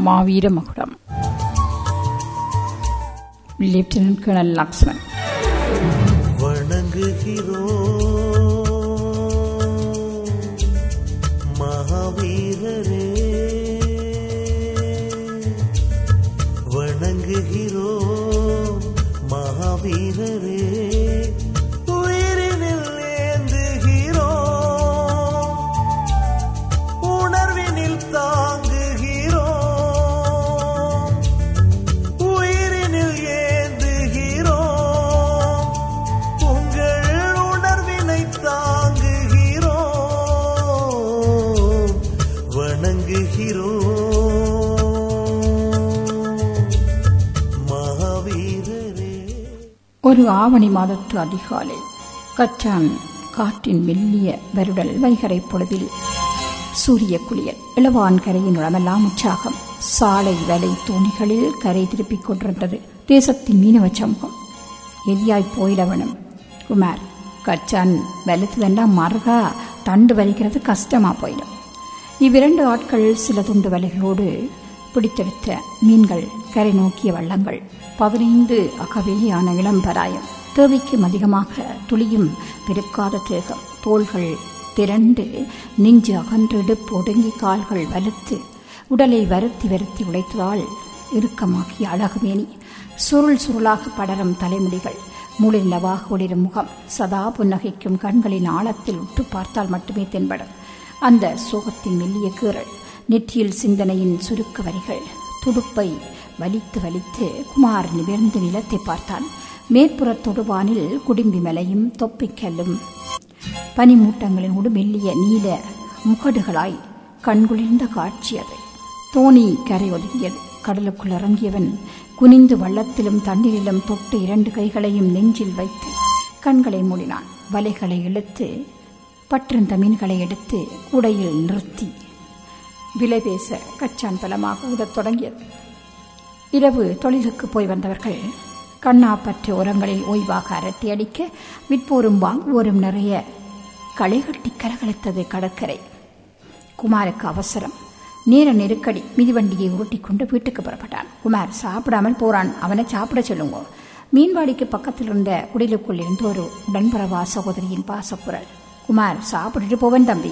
மாவீர மகுடம் lieutenant colonel Lakshman வணங்குகிறோம் மகாவீரரே வணங்குகிறோம் மகாவீரரே உயிரினில் ஏந்துகிறோம் உணர்வினில் தாங்குகிறோம் உயிரினில் ஏந்துகிறோம் உங்கள் உணர்வினை தாங்குகிறோம் வணங்குகிறோம் மகாவீரரே ஒரு ஆவணி மாதத்து அதிகாலை கச்சான் காற்றின் மெல்லிய வருடல் வைகரை பொழுதில் சூரிய குளியல் இளவான் கரையின் உடமெல்லாம் உற்சாகம் சாலை வலை தோணிகளில் கரை திருப்பிக் கொண்டிருந்தது தேசத்தின் மீனவ சமூகம் எதியாய் போயிடவனும் குமார் கச்சான் வலுத்துதெல்லாம் மறுகா தண்டு வலிக்கிறது கஷ்டமா போயிடும் இவ்விரண்டு ஆட்கள் சில துண்டு வலைகளோடு பிடித்தெடுத்த மீன்கள் கரை நோக்கிய வள்ளங்கள் பதினைந்து அகவேயான இளம்பராயம் தேவைக்கும் அதிகமாக துளியும் பெருக்காத தேகம் தோள்கள் திரண்டு நெஞ்சு அகன்று இடுப்பு ஒடுங்கி கால்கள் வலுத்து உடலை வருத்தி வருத்தி உடைத்ததால் இறுக்கமாக்கிய அழகுமேனி சுருள் சுருளாக படரும் தலைமுடிகள் மூளை நிலவாக ஒளிரும் முகம் சதா புன்னகைக்கும் கண்களின் ஆழத்தில் உற்று பார்த்தால் மட்டுமே தென்படும் அந்த சோகத்தின் மெல்லிய கீறல் நெற்றியில் சிந்தனையின் சுருக்க வரிகள் துடுப்பை வலித்து வலித்து குமார் நிமிர்ந்து நிலத்தை பார்த்தான் மேற்புற தொடுவானில் குடிம்பி மலையும் தொப்பிக்கல்லும் பனிமூட்டங்களினோடு மெல்லிய நீல முகடுகளாய் கண்குளிர்ந்த காட்சி அது தோணி கரை ஒதுங்கியது கடலுக்குள் இறங்கியவன் குனிந்து வள்ளத்திலும் தண்ணீரிலும் தொட்டு இரண்டு கைகளையும் நெஞ்சில் வைத்து கண்களை மூடினான் வலைகளை இழுத்து பற்றிருந்த மீன்களை எடுத்து கூடையில் நிறுத்தி விலை பேச கச்சான் பலமாக ஊதத் தொடங்கியது இரவு தொழிலுக்கு போய் வந்தவர்கள் கண்ணாப்பற்ற உரங்களில் ஓய்வாக அரட்டி அடிக்க விற்போரும் வாங்குவோரும் நிறைய களைகட்டி கரகலைத்தது கடற்கரை குமாருக்கு அவசரம் நேர நெருக்கடி மிதிவண்டியை உருட்டிக்கொண்டு வீட்டுக்கு புறப்பட்டான் குமார் சாப்பிடாமல் போறான் அவனை சாப்பிட சொல்லுங்க மீன்வாடிக்கு பக்கத்தில் இருந்த குடிலுக்குள் இருந்து ஒரு உடன்பரவா சகோதரியின் பாசக்குரல் குமார் சாப்பிட்டுட்டு போவன் தம்பி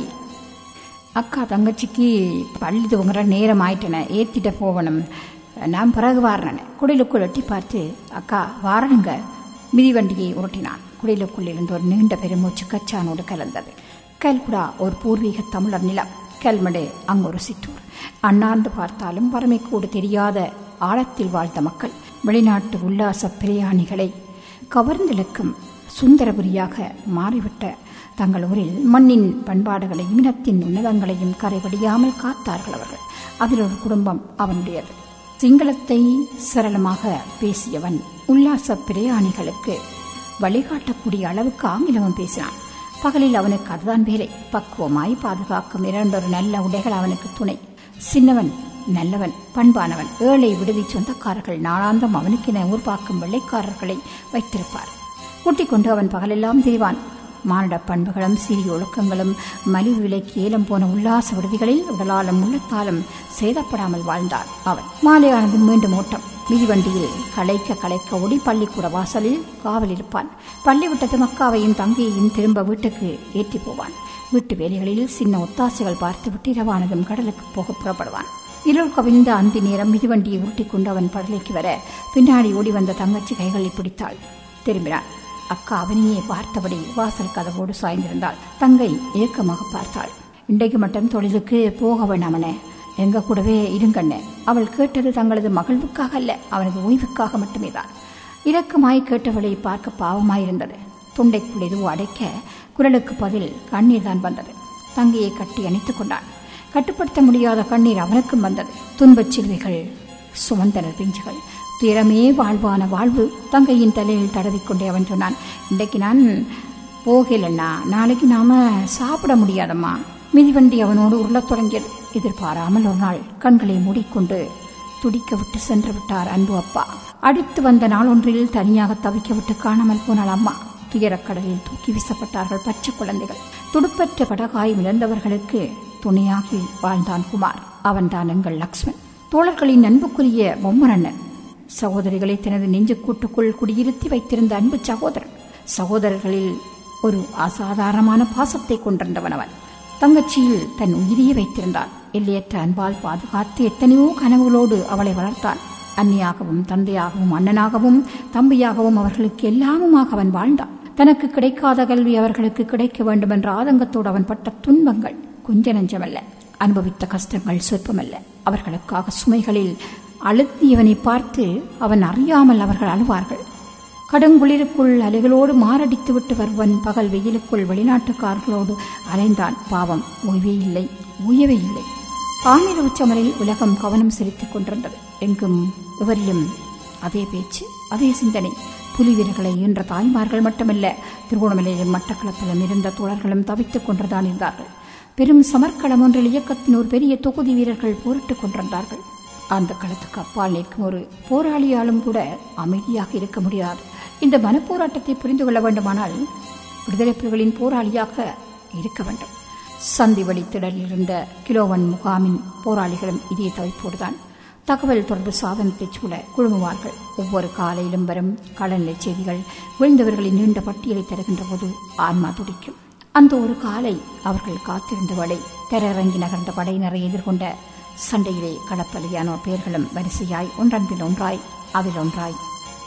அக்கா தங்கச்சிக்கு பள்ளி துவங்குற நேரம் ஆயிட்டன ஏத்திட்ட போகணும் நான் பிறகு வாரணேன் குடிலுக்குள் எட்டி பார்த்து அக்கா வாரணுங்க மிதிவண்டியை உருட்டினான் குடிலுக்குள் இருந்து ஒரு நீண்ட பெருமூச்சு கச்சானோடு கலந்தது கல்குடா ஒரு பூர்வீக தமிழர் நிலம் கல்மடு அங்கு ஒரு சிற்றூர் அண்ணாந்து பார்த்தாலும் வறுமைக்கூடு தெரியாத ஆழத்தில் வாழ்ந்த மக்கள் வெளிநாட்டு உல்லாச பிரயாணிகளை கவர்ந்திழுக்கும் சுந்தரபுரியாக மாறிவிட்ட தங்கள் ஊரில் மண்ணின் பண்பாடுகளையும் இனத்தின் உன்னதங்களையும் கரைபடியாமல் காத்தார்கள் அவர்கள் அதில் ஒரு குடும்பம் அவனுடையது சிங்களத்தை சரளமாக பேசியவன் உல்லாச பிரயாணிகளுக்கு வழிகாட்டக்கூடிய அளவுக்கு ஆங்கிலமும் பேசினான் பகலில் அவனுக்கு அதுதான் வேலை பக்குவமாய் பாதுகாக்கும் இரண்டொரு நல்ல உடைகள் அவனுக்கு துணை சின்னவன் நல்லவன் பண்பானவன் ஏழை விடுதி சொந்தக்காரர்கள் நாளாந்தம் அவனுக்கென ஊர்பாக்கும் வெள்ளைக்காரர்களை வைத்திருப்பார் கூட்டிக் கொண்டு அவன் பகலெல்லாம் திரிவான் மானிட பண்புகளும் சிறிய ஒழுக்கங்களும் மலிவு விலைக்கு ஏலம் போன உல்லாச விடுதிகளில் உடலாலும் உள்ளத்தாலும் சேதப்படாமல் வாழ்ந்தான் அவன் மாலையானது மீண்டும் ஓட்டம் மிதிவண்டியில் களைக்க களைக்க ஓடி பள்ளிக்கூட வாசலில் காவல் இருப்பான் பள்ளி விட்டது மக்காவையும் தங்கையையும் திரும்ப வீட்டுக்கு ஏற்றி போவான் வீட்டு வேலைகளில் சின்ன ஒத்தாசைகள் பார்த்துவிட்டு இரவானதும் கடலுக்கு போக புறப்படுவான் இருள் கவிழ்ந்த அந்தி நேரம் மிதிவண்டியை உருட்டிக் கொண்டு அவன் படலைக்கு வர பின்னாடி ஓடி வந்த தங்கச்சி கைகளை பிடித்தாள் திரும்பினான் அக்கா அவனையே பார்த்தபடி வாசல் கதவோடு சாய்ந்திருந்தாள் தங்கை ஏக்கமாக பார்த்தாள் இன்றைக்கு மட்டும் தொழிலுக்கு போக வேண்டாமனே எங்க கூடவே இருங்கண்ணே அவள் கேட்டது தங்களது மகிழ்வுக்காக அல்ல அவனது ஓய்வுக்காக மட்டுமே தான் இரக்கமாய் கேட்டவளை பார்க்க பாவமாயிருந்தது தொண்டைக்குள் எதுவோ அடைக்க குரலுக்கு பதில் கண்ணீர் தான் வந்தது தங்கையை கட்டி அணைத்துக் கொண்டான் கட்டுப்படுத்த முடியாத கண்ணீர் அவனுக்கும் வந்தது துன்பச் சிலுவைகள் சுமந்தனர் பிஞ்சுகள் துயரமே வாழ்வான வாழ்வு தங்கையின் தலையில் தடவிக்கொண்டே அவன் சொன்னான் இன்றைக்கு நான் போகலண்ணா நாளைக்கு நாம சாப்பிட முடியாதம்மா மிதிவண்டி அவனோடு உருளத் தொடங்கியது எதிர்பாராமல் ஒரு நாள் கண்களை மூடிக்கொண்டு துடிக்க விட்டு சென்று விட்டார் அன்பு அப்பா அடுத்து வந்த நாள் ஒன்றில் தனியாக தவிக்க விட்டு காணாமல் போனாள் அம்மா துயரக்கடலில் தூக்கி வீசப்பட்டார்கள் பச்சை குழந்தைகள் துடுப்பற்ற படகாய் இழந்தவர்களுக்கு துணையாகி வாழ்ந்தான் குமார் அவன்தான் எங்கள் லக்ஷ்மன் தோழர்களின் அன்புக்குரிய பொம்மரண்ணன் சகோதரிகளை தனது நெஞ்சுக்கூட்டுக்குள் குடியிருத்தி வைத்திருந்த அன்பு சகோதரன் சகோதரர்களில் ஒரு அசாதாரணமான பாசத்தை கொண்டிருந்தவன் அவன் தங்கச்சியில் தன் உயிரையே வைத்திருந்தான் எல்லையற்ற அன்பால் பாதுகாத்து எத்தனையோ கனவுகளோடு அவளை வளர்த்தான் அன்னியாகவும் தந்தையாகவும் அண்ணனாகவும் தம்பியாகவும் அவர்களுக்கு எல்லாமுமாக அவன் வாழ்ந்தான் தனக்கு கிடைக்காத கல்வி அவர்களுக்கு கிடைக்க வேண்டும் என்ற ஆதங்கத்தோடு அவன் பட்ட துன்பங்கள் கொஞ்ச நஞ்சமல்ல அனுபவித்த கஷ்டங்கள் சொற்பமல்ல அவர்களுக்காக சுமைகளில் அழுத்தியவனை பார்த்து அவன் அறியாமல் அவர்கள் அழுவார்கள் கடுங்குளிருக்குள் அலைகளோடு மாரடித்துவிட்டு வருவன் பகல் வெயிலுக்குள் வெளிநாட்டுக்காரர்களோடு அலைந்தான் பாவம் ஓய்வே இல்லை ஓயவே இல்லை ஆனிர உச்சமரில் உலகம் கவனம் செலுத்திக் கொண்டிருந்தது எங்கும் இவரிலும் அதே பேச்சு அதே சிந்தனை புலி வீரர்களை ஈன்ற தாய்மார்கள் மட்டுமல்ல திருகோணமலையிலும் மட்டக்களத்திலும் இருந்த தோழர்களும் தவித்துக் கொண்டுதான் இருந்தார்கள் பெரும் சமர்க்களம் ஒன்றில் இயக்கத்தின் ஒரு பெரிய தொகுதி வீரர்கள் போரிட்டுக் கொண்டிருந்தார்கள் அந்த களத்துக்கு அப்பால் நிற்கும் ஒரு போராளியாலும் கூட அமைதியாக இருக்க முடியாது இந்த மனப்போராட்டத்தை புரிந்து கொள்ள வேண்டுமானால் விடுதலை புலிகளின் போராளியாக இருக்க வேண்டும் சந்தி வழித்திடலில் இருந்த கிலோவன் முகாமின் போராளிகளும் இதே தவிப்போடுதான் தகவல் தொடர்பு சாதனத்தை சூழ குழுமுவார்கள் ஒவ்வொரு காலையிலும் வரும் களநிலை செய்திகள் விழுந்தவர்களின் நீண்ட பட்டியலை தருகின்ற போது ஆன்மா துடிக்கும் அந்த ஒரு காலை அவர்கள் காத்திருந்த வேளை தெரறங்கி நகர்ந்த படையினரை எதிர்கொண்ட சண்டையிலே களப்பலியான பெயர்களும் வரிசையாய் ஒன்றன் பின் ஒன்றாய் அதில் ஒன்றாய்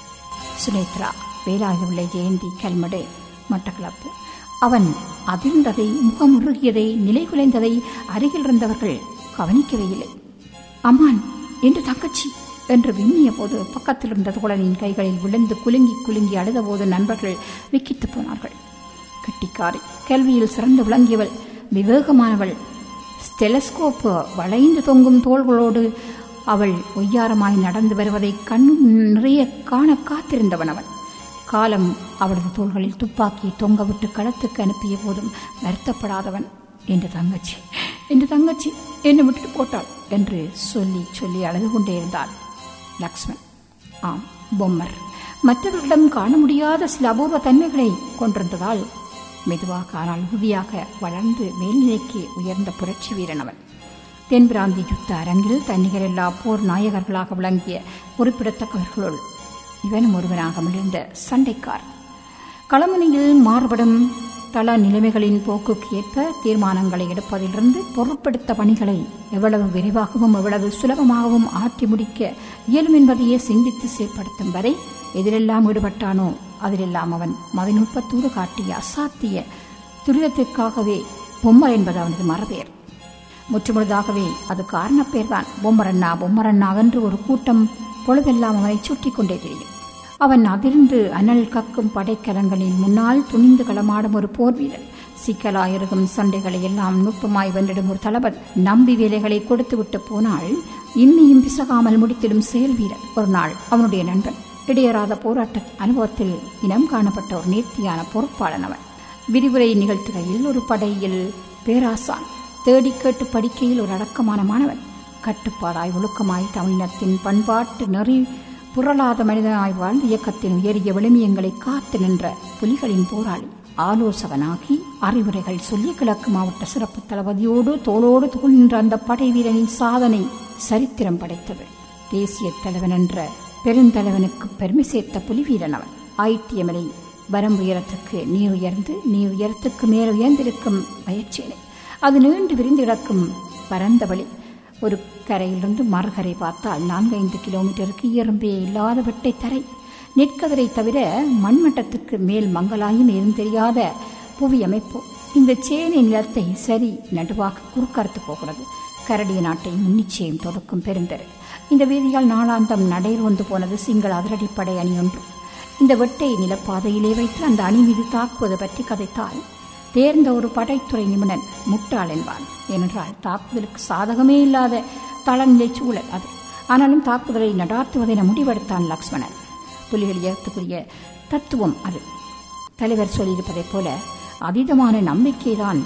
சுனேத்ரா வேலாயுள்ளை ஜெயந்தி கல்மடு மட்டக்களப்பு அவன் அதிர்ந்ததை முகமுருகியதை நிலைகுலைந்ததை அருகில் இருந்தவர்கள் கவனிக்கவே இல்லை அம்மான் என்று தங்கச்சி என்று விம்மிய போது பக்கத்தில் இருந்த தோழனின் கைகளில் விழுந்து குலுங்கி குலுங்கி அழுதபோது நண்பர்கள் விக்கித்து போனார்கள் கெட்டிக்காரி கல்வியில் சிறந்து விளங்கியவள் விவேகமானவள் ஸ்டெலஸ்கோப் வளைந்து தொங்கும் தோள்களோடு அவள் ஒய்யாரமாய் நடந்து வருவதை கண் நிறைய காண காத்திருந்தவன் அவன் காலம் அவளது தோள்களில் துப்பாக்கியை தொங்கவிட்டு களத்துக்கு அனுப்பிய போதும் வருத்தப்படாதவன் என்று தங்கச்சி என்று தங்கச்சி என்னை விட்டுட்டு போட்டாள் என்று சொல்லி சொல்லி அழுது கொண்டே இருந்தாள் லக்ஷ்மன் ஆம் பொம்மர் மற்றவர்களிடம் காண முடியாத சில அபூர்வ தன்மைகளை கொண்டிருந்ததால் மெதுவாக ஆனால் உறுதியாக வளர்ந்து மேல்நிலைக்கு உயர்ந்த புரட்சி வீரன் அவன் தென்பிராந்தி யுத்த அரங்கில் தன்னிகரில்லா போர் நாயகர்களாக விளங்கிய குறிப்பிடத்தக்கவர்களுள் இவனும் ஒருவனாக மிளிர்ந்த சண்டைக்கார் களமுனையில் மாறுபடும் தள நிலைமைகளின் போக்குக்கு ஏற்ப தீர்மானங்களை எடுப்பதிலிருந்து பொருட்படுத்த பணிகளை எவ்வளவு விரைவாகவும் எவ்வளவு சுலபமாகவும் ஆற்றி முடிக்க இயலும் என்பதையே சிந்தித்து செயற்படுத்தும் வரை எதிரெல்லாம் ஈடுபட்டானோ அதிலெல்லாம் அவன் மதிநுட்பத்தோடு காட்டிய அசாத்திய துரிதத்திற்காகவே பொம்மர் என்பது அவனது மரபெயர் முற்றுமுழுதாகவே அது காரணப்பேர்தான் பொம்மரண்ணா பொம்மரண்ணா என்று ஒரு கூட்டம் பொழுதெல்லாம் அவனை சுற்றி கொண்டே தெரியும் அவன் அதிர்ந்து அனல் கக்கும் படைக்கலங்களின் முன்னால் துணிந்து களமாடும் ஒரு போர் வீரன் சிக்கலாயிருக்கும் சண்டைகளை எல்லாம் நுட்பமாய் வென்றிடும் ஒரு தளபதி நம்பி வேலைகளை கொடுத்துவிட்டு போனால் இம்மியும் பிசகாமல் முடித்திடும் செயல் வீரன் ஒரு நாள் அவனுடைய நண்பன் இடையறாத போராட்ட அனுபவத்தில் இனம் காணப்பட்ட ஒரு நேர்த்தியான பொறுப்பாளன் அவன் விரிவுரை நிகழ்த்துகையில் ஒரு படையில் பேராசான் தேடி கேட்டு படிக்கையில் ஒரு அடக்கமான மாணவன் கட்டுப்பாடாய் ஒழுக்கமாய் தமிழினத்தின் பண்பாட்டு நெறி புரளாத மனிதனாய் வாழ்ந்த இயக்கத்தின் உயரிய விளிமியங்களை காத்து நின்ற புலிகளின் போராளி ஆலோசகனாகி அறிவுரைகள் சொல்லி கிழக்கு மாவட்ட சிறப்பு தளபதியோடு தோளோடு தோல் நின்ற அந்த படை வீரனின் சாதனை சரித்திரம் படைத்தது தேசிய தலைவன் என்ற பெருந்தலைவனுக்கு பெருமை சேர்த்த புலிவீரன் அவன் ஆயிட்டியமலை வரம்பு உயரத்துக்கு நீர் உயர்ந்து நீர் உயரத்துக்கு மேல் உயர்ந்திருக்கும் பயிற்சியனை அது நீண்டு விரிந்து கிடக்கும் பரந்த வழி ஒரு கரையிலிருந்து மறுகரை பார்த்தால் நான்கைந்து கிலோமீட்டருக்கு இயற்பே இல்லாத வெட்டை தரை நெற்கதிரை தவிர மண்மட்டத்துக்கு மேல் மங்களாயும் ஏதும் தெரியாத புவி அமைப்பு இந்த சேனை நிலத்தை சரி நடுவாக குறுக்கறுத்து போகிறது கரடிய நாட்டை முன்னிச்சயம் தொடுக்கும் பெருந்தரு இந்த வீதியால் நாளாந்தம் நடைரோந்து போனது சிங்கள அதிரடிப்படை அணி ஒன்று இந்த வெட்டை நிலப்பாதையிலே வைத்து அந்த அணி மீது தாக்குவது பற்றி கதைத்தால் தேர்ந்த ஒரு படைத்துறை நிபுணன் முட்டாள் என்பான் ஏனென்றால் தாக்குதலுக்கு சாதகமே இல்லாத தளநிலை சூழல் அது ஆனாலும் தாக்குதலை நடாத்துவதென முடிவெடுத்தான் லக்ஷ்மணன் புலிகள் இயக்கத்துக்குரிய தத்துவம் அது தலைவர் சொல்லியிருப்பதைப் போல அதீதமான நம்பிக்கைதான்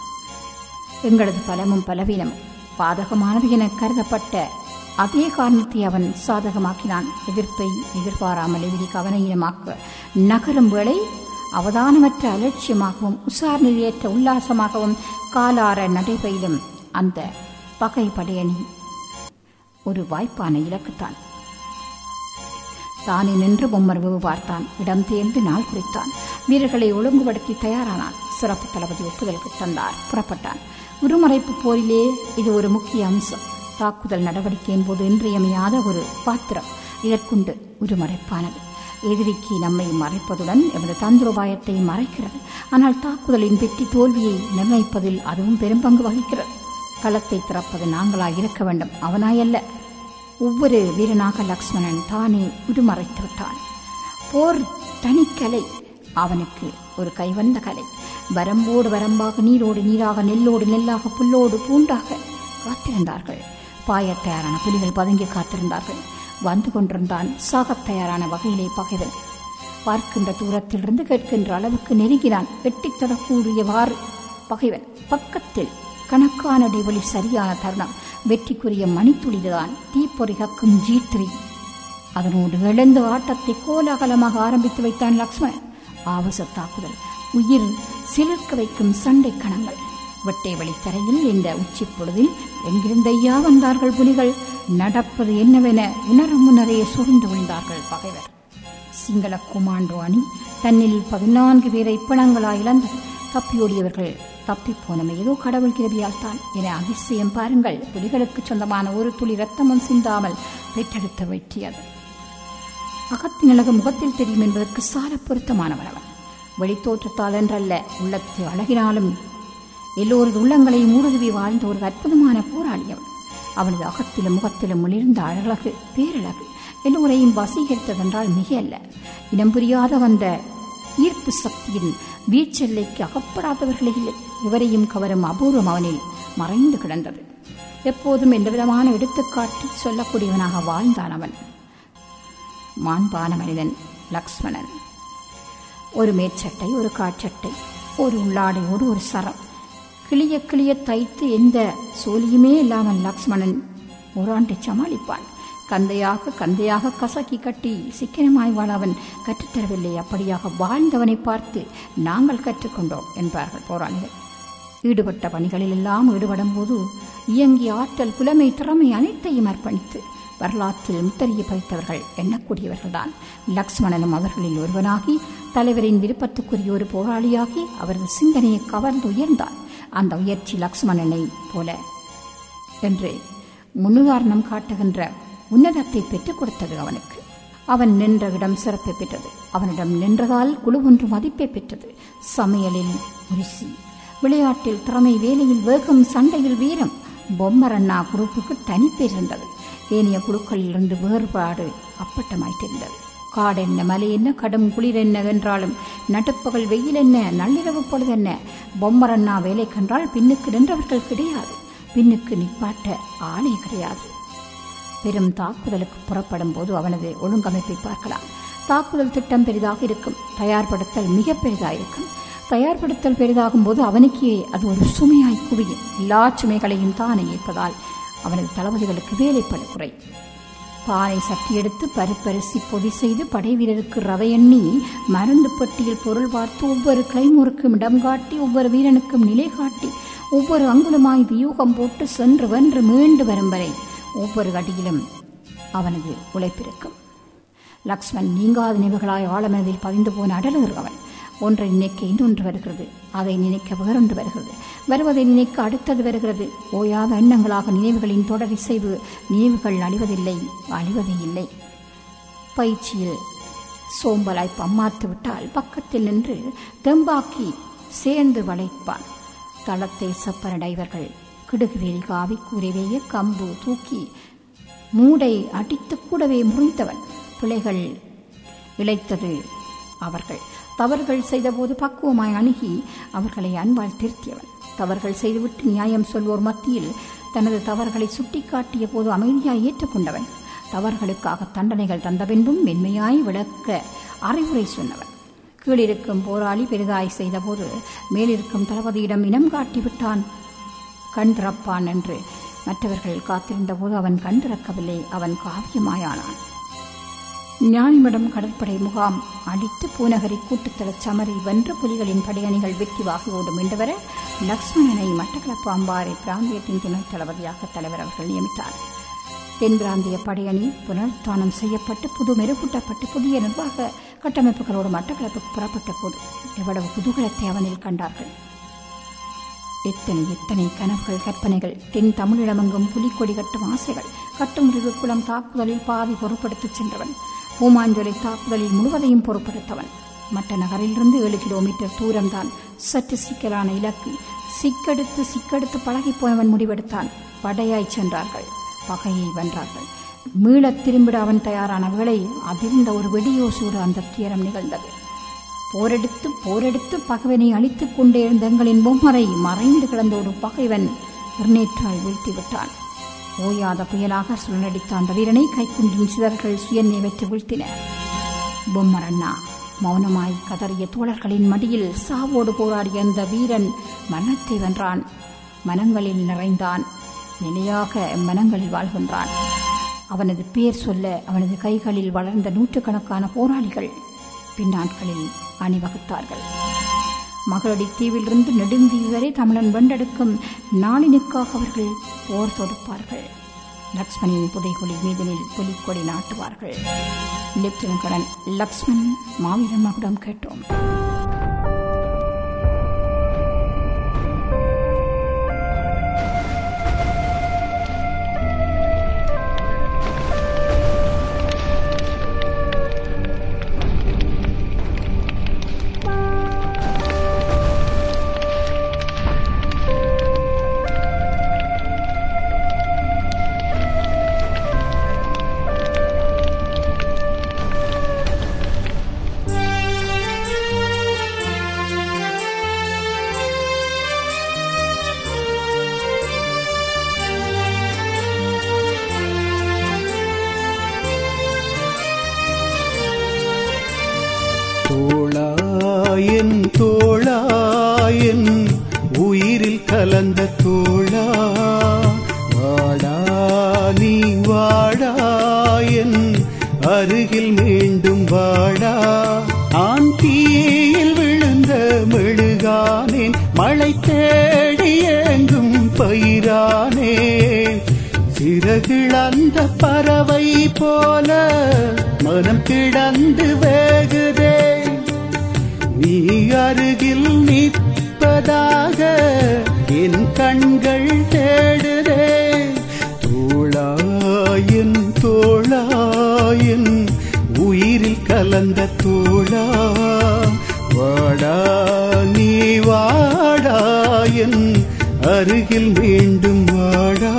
எங்களது பலமும் பலவீனமும் பாதகமானது என கருதப்பட்ட அதே காரணத்தை அவன் சாதகமாக்கினான் எதிர்ப்பை எதிர்பாராமல் எதிரி கவனீனமாக்க நகரும் வேளை அவதானமற்ற அலட்சியமாகவும் உசார் நிலையற்ற உல்லாசமாகவும் காலார நடைபயிலும் அந்த பகை படையணி ஒரு வாய்ப்பான இலக்குத்தான் தானே நின்று பொம்மர் வெகு பார்த்தான் இடம் தேர்ந்து நாள் குறித்தான் வீரர்களை ஒழுங்குபடுத்தி தயாரானான் சிறப்பு தளபதி ஒப்புதலுக்கு தந்தார் புறப்பட்டான் உருமறைப்பு போரிலே இது ஒரு முக்கிய அம்சம் தாக்குதல் நடவடிக்கையின் போது இன்றியமையாத ஒரு பாத்திரம் இதற்குண்டு உருமறைப்பானது எதிரிக்கு நம்மை மறைப்பதுடன் எமது தந்திரோபாயத்தை மறைக்கிறது ஆனால் தாக்குதலின் வெற்றி தோல்வியை நிர்ணயிப்பதில் அதுவும் பெரும் பங்கு வகிக்கிறது களத்தை திறப்பது நாங்களாய் இருக்க வேண்டும் அவனாயல்ல ஒவ்வொரு வீரனாக லக்ஷ்மணன் தானே உருமறைத்து விட்டான் போர் தனிக்கலை அவனுக்கு ஒரு கைவந்த கலை வரம்போடு வரம்பாக நீரோடு நீராக நெல்லோடு நெல்லாக புல்லோடு பூண்டாக காத்திருந்தார்கள் பாயத் தயாரான புலிகள் பதுங்கி காத்திருந்தார்கள் வந்து கொண்டிருந்தான் சாகத் தயாரான வகையிலே பகைவன் பார்க்கின்ற தூரத்திலிருந்து கேட்கின்ற அளவுக்கு நெருங்கினான் எட்டித் தொடக்கூடியவாறு பகைவன் பக்கத்தில் கணக்கான இடைவெளி சரியான தருணம் வெற்றிக்குரிய மணித்துளிதான் தீப்பொறி கக்கும் ஜி த்ரீ அதனோடு எழுந்த ஆட்டத்தை கோலாகலமாக ஆரம்பித்து வைத்தான் லக்ஷ்மணன் ஆவச தாக்குதல் உயிர் சிலிர்க்க வைக்கும் சண்டை கணங்கள் வெட்டை வழித்தரையில் இந்த உச்சி பொழுதில் எங்கிருந்தையா வந்தார்கள் புலிகள் நடப்பது என்னவென உணரும் முன்னரே சுருண்டு விழுந்தார்கள் பகைவர் சிங்கள குமாண்டோ அணி தன்னில் பதினான்கு பேரை பிணங்களாய் இழந்தது தப்பியோடியவர்கள் தப்பிப்போனமை ஏதோ கடவுள் கிருபியால் தான் என அதிசயம் பாருங்கள் புலிகளுக்கு சொந்தமான ஒரு துளி ரத்தமும் சிந்தாமல் பெற்றெடுத்த வெற்றி அது அகத்தின் அழகு முகத்தில் தெரியும் என்பதற்கு சால பொருத்தமானவன் அவன் வெளித்தோற்றத்தால் என்றல்ல உள்ளத்து அழகினாலும் எல்லோரது உள்ளங்களையும் ஊடுருவி வாழ்ந்த ஒரு அற்புதமான போராளி அவன் அவனது அகத்திலும் முகத்திலும் ஒளிர்ந்த அழகு பேரழகு எல்லோரையும் வசீகரித்ததென்றால் மிக அல்ல இனம் புரியாத வந்த ஈர்ப்பு சக்தியின் வீச்செல்லைக்கு அகப்படாதவர்களே இல்லை இவரையும் கவரும் அபூர்வம் அவனில் மறைந்து கிடந்தது எப்போதும் எந்தவிதமான எடுத்துக்காட்டி சொல்லக்கூடியவனாக வாழ்ந்தான் அவன் மாண்பான மனிதன் லக்ஷ்மணன் ஒரு மேற்சட்டை ஒரு காட்சட்டை ஒரு உள்ளாடையோடு ஒரு சரம் கிளிய கிளிய தைத்து எந்த சோலியுமே இல்லாமல் லக்ஷ்மணன் ஓராண்டை சமாளிப்பான் கந்தையாக கந்தையாக கசக்கி கட்டி சிக்கனமாய் வாழ அவன் கற்றுத்தரவில்லை அப்படியாக வாழ்ந்தவனை பார்த்து நாங்கள் கற்றுக்கொண்டோம் என்பார்கள் போராளிகள் ஈடுபட்ட பணிகளில் எல்லாம் ஈடுபடும் போது இயங்கிய ஆற்றல் புலமை திறமை அனைத்தையும் அர்ப்பணித்து வரலாற்றில் முத்தறிய பறித்தவர்கள் எண்ணக்கூடியவர்கள்தான் லக்ஷ்மணனும் அவர்களில் ஒருவனாகி தலைவரின் விருப்பத்துக்குரிய ஒரு போராளியாகி அவரது சிந்தனையை கவர்ந்து உயர்ந்தான் அந்த உயர்ச்சி லக்ஷ்மணனை போல என்று முன்னுதாரணம் காட்டுகின்ற உன்னதத்தை பெற்றுக் கொடுத்தது அவனுக்கு அவன் நின்ற இடம் சிறப்பை பெற்றது அவனிடம் நின்றதால் குழு ஒன்று மதிப்பை பெற்றது சமையலில் ருசி விளையாட்டில் திறமை வேலையில் வேகம் சண்டையில் வீரம் பொம்மரண்ணா குரூப்புக்கு தனிப்பேர் இருந்தது ஏனைய குழுக்களிலிருந்து வேறுபாடு அப்பட்டமாய்த்திருந்தது காடு என்ன மலை என்ன கடும் குளிர் என்ன என்றாலும் நடுப்பகல் வெயில் என்ன நள்ளிரவு பொழுது என்ன பொம்மரண்ணா வேலை கண்டால் பின்னுக்கு நின்றவர்கள் கிடையாது பின்னுக்கு நிப்பாட்ட ஆளே கிடையாது பெரும் தாக்குதலுக்கு புறப்படும் போது அவனது ஒழுங்கமைப்பை பார்க்கலாம் தாக்குதல் திட்டம் பெரிதாக இருக்கும் தயார்படுத்தல் மிக பெரிதாக இருக்கும் தயார்படுத்தல் பெரிதாகும் போது அவனுக்கே அது ஒரு சுமையாய் குவியும் எல்லா சுமைகளையும் தானே ஏற்பதால் அவனது தளபதிகளுக்கு வேலைப்பட குறை பானை சட்டி எடுத்து பருப்பரிசி பொதி செய்து படை வீரருக்கு ரவை எண்ணி மருந்து பெட்டியில் பொருள் பார்த்து ஒவ்வொரு கிளைமூருக்கும் இடம் காட்டி ஒவ்வொரு வீரனுக்கும் நிலை காட்டி ஒவ்வொரு அங்குலமாய் வியூகம் போட்டு சென்று வென்று மீண்டு வரும் வரை ஒவ்வொரு அடியிலும் அவனது உழைப்பிருக்கும் லக்ஷ்மண் நீங்காத நினைவுகளாய் ஆழமனதில் பதிந்து போன அடலுகிற அவன் ஒன்றை நினைக்க இன்னொன்று வருகிறது அதை நினைக்க வேறொன்று வருகிறது வருவதை நினைக்க அடுத்தது வருகிறது ஓயாத எண்ணங்களாக நினைவுகளின் தொடர் இசைவு நினைவுகள் அழிவதில்லை அழிவதே இல்லை பயிற்சியில் சோம்பலாய் பம்மாத்து விட்டால் பக்கத்தில் நின்று தெம்பாக்கி சேர்ந்து வளைப்பான் தளத்தை சப்பர டைவர்கள் கிடுகுவேலி காவி கூரைவேய கம்பு தூக்கி மூடை அடித்து கூடவே முறிந்தவன் பிழைகள் இழைத்தது அவர்கள் தவறுகள் செய்தபோது பக்குவமாய் அணுகி அவர்களை அன்பால் திருத்தியவன் தவறுகள் செய்துவிட்டு நியாயம் சொல்வோர் மத்தியில் தனது தவறுகளை சுட்டிக்காட்டிய போது அமைதியாய் ஏற்றுக்கொண்டவன் தவறுகளுக்காக தண்டனைகள் தந்த பின்பும் மென்மையாய் விளக்க அறிவுரை சொன்னவன் கீழிருக்கும் போராளி பெரிதாய் செய்தபோது மேலிருக்கும் தளபதியிடம் இனம் காட்டிவிட்டான் கண் திறப்பான் என்று மற்றவர்கள் காத்திருந்த போது அவன் கண் திறக்கவில்லை அவன் காவியமாயானான் ஞானிமடம் கடற்படை முகாம் அடித்து பூநகரி கூட்டுத்தள சமரி வென்று புலிகளின் படையணிகள் வெற்றி வாகியோடு மீண்டுவர லக்ஷ்மணனை மட்டக்களப்பு அம்பாறை பிராந்தியத்தின் துணைத் தளபதியாக தலைவர் அவர்கள் நியமித்தார் தென் பிராந்திய படையணி புனருத்தானம் செய்யப்பட்டு புது மெருகூட்டப்பட்டு புதிய நிர்வாக கட்டமைப்புகளோடு மட்டக்களப்புக்கு புறப்பட்ட போது எவ்வளவு குதூகலத்தை அவனில் கண்டார்கள் எத்தனை எத்தனை கனவுகள் கற்பனைகள் தென் தமிழிடமெங்கும் புலிக்கொடி கட்டும் ஆசைகள் கட்டுமுறிவு குளம் தாக்குதலில் பாதி பொறுப்படுத்திச் சென்றவன் பூமாஞ்சொலை தாக்குதலில் முழுவதையும் பொறுப்படுத்தவன் மட்ட நகரிலிருந்து ஏழு கிலோமீட்டர் தூரம்தான் சற்று சிக்கலான இலக்கு சிக்கெடுத்து சிக்கெடுத்து பழகிப் போனவன் முடிவெடுத்தான் படையாய் சென்றார்கள் பகையை வென்றார்கள் மீளத் திரும்பிட அவன் தயாரான வேளை அதிர்ந்த ஒரு வெடியோசோடு அந்த துயரம் நிகழ்ந்தது போரெடுத்து போரெடுத்து பகைவனை அழித்துக் கொண்டே இருந்த எங்களின் பொம்மரை மறைந்து கிடந்த ஒரு பகைவன் நிர்ணேற்றாய் வீழ்த்தி விட்டான் ஓயாத புயலாக சுழலடித்த அந்த வீரனை கைக்குண்டின் சிதறர்கள் சுயன்னை வெற்றி வீழ்த்தின பொம்மரண்ணா மௌனமாய் கதறிய தோழர்களின் மடியில் சாவோடு போராடிய அந்த வீரன் மரணத்தை வென்றான் மனங்களில் நிறைந்தான் நிலையாக மனங்களில் வாழ்கின்றான் அவனது பேர் சொல்ல அவனது கைகளில் வளர்ந்த நூற்றுக்கணக்கான போராளிகள் பின்னாட்களில் அணிவகுத்தார்கள் மகளடி தீவிலிருந்து நெடுந்தீவு வரை தமிழன் வென்றெடுக்கும் நாளினுக்காக அவர்கள் போர் தொடுப்பார்கள் லக்ஷ்மணியின் புதைகுழி மீதனில் புலிக்கொடி நாட்டுவார்கள் லெப்டினன்ட் கர்னல் லக்ஷ்மண் மாவீரன் மகுடம் கேட்டோம் தோளாயன் தோளாயன் உயிரில் கலந்த தோளா வாடா நீ வாடாயன் அருகில் மீண்டும் வாடா ஆண் தீயில் விழுந்த மெழுகானேன் மழை தேடி எங்கும் பயிரானேன் சிறகிழந்த பறவை போல மனம் கிடந்து வேகுதே நீ அருகில் நிற்பதாக என் கண்கள் தேடுதே தோளாயன் தோளாயன் உயிரில் கலந்த தோளா வாடா நீ வாடாயன் அருகில் மீண்டும் வாடா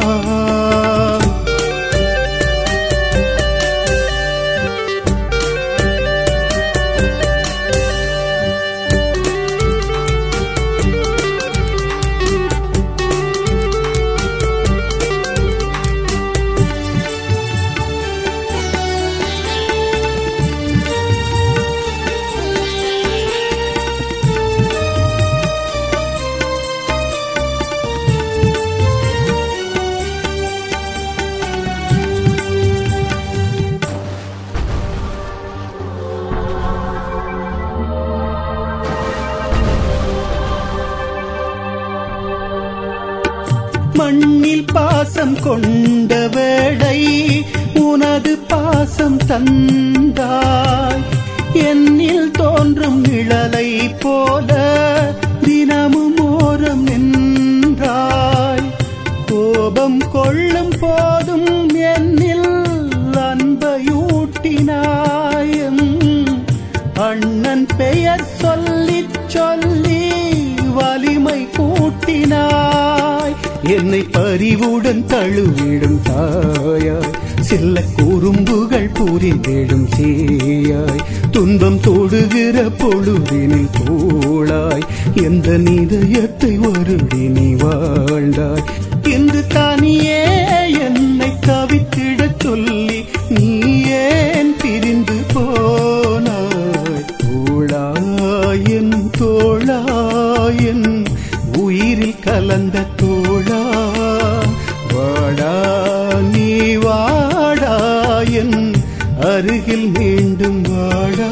மண்ணில் பாசம் கொண்ட வேளை உனது பாசம் தந்தாய் என்னில் தோன்றும் நிழலை போல தினமும் ஓரம் நின்றாய் கோபம் கொள்ளும் போதும் என்னில் அன்பையூட்டினாயும் அண்ணன் பெயர் சொல்லிச் சொல்லி வலிமை கூட்டினாய் என்னை பரிவுடன் தழுவிடும் தாயாய் சில்ல குறும்புகள் புரிந்திடும் சீயாய் துன்பம் தொடுகிற பொழுதினில் தோளாய் எந்த நிதயத்தை வருடி நீ வாழ்ந்தாய் இன்று தனியே என்னை தவித்திடச் சொல்லி நீ ஏன் பிரிந்து போனாய் தோளாயன் தோளாயன் உயிரில் கலந்த தோளா வாடா நீ வாடாயன் அருகில் மீண்டும் வாடா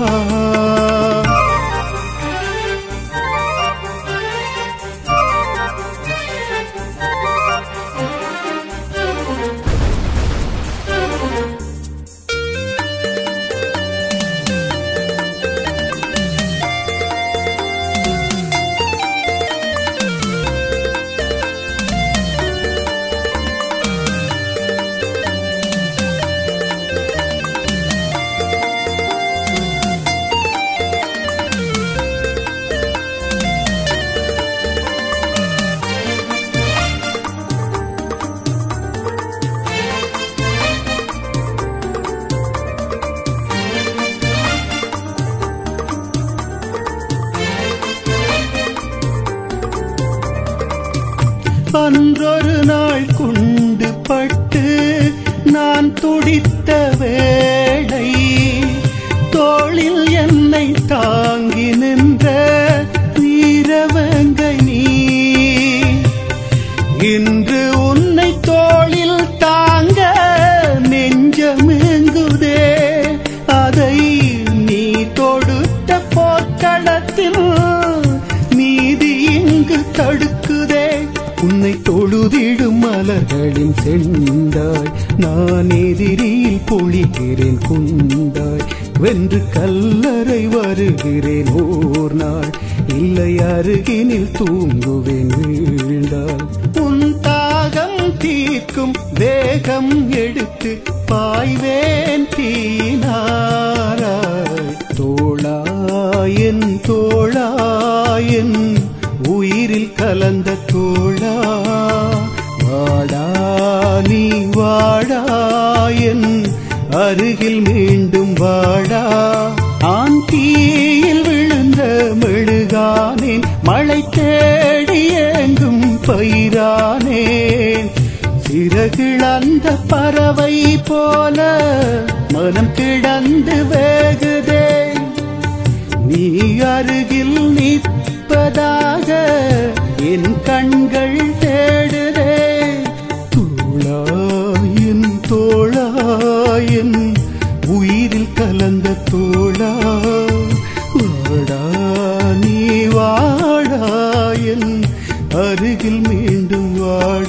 அன்றொரு நாள் குண்டு பட்டு நான் துடித்த வேளை தோளில் என்னை தாங்கி நின்ற வீரவங்கை நீ இன்று உன்னை தோளில் தாங்க நெஞ்சமெங்குதே அதை நீ தொடுத்த போர்க்களத்தில் நீதி இங்கு தடுக்குதே உன்னை தொழுதிடும் மலர்களின் செண்டாய் நான் எதிரில் பொழிகிறேன் குண்டாய் வென்று கல்லறை வருகிறேன் ஓர் நாள் இல்லை அருகினில் தூங்குவேன் வீழ்ந்தாள் உன் தாகம் தீர்க்கும் வேகம் எடுத்து பாய்வேன் தீனாராய் தோளாயன் தோளாயன் உயிரில் கலந்த தோளா வாடா நீ வாடாயன் அருகில் மீண்டும் வாடா ஆன் தீயில் விழுந்த மெழுகானேன் மழை தேடி எங்கும் பயிரானேன் சிறகிழந்த பறவை போல மனம் கிடந்து வேகுதே நீ அருகில் நிற்பதாக என் கண்கள் தேடுதே தோளாயின் தோளாயின் உயிரில் கலந்த தோளா வாடா நீ வாடாயன் அருகில் மீண்டும் வாட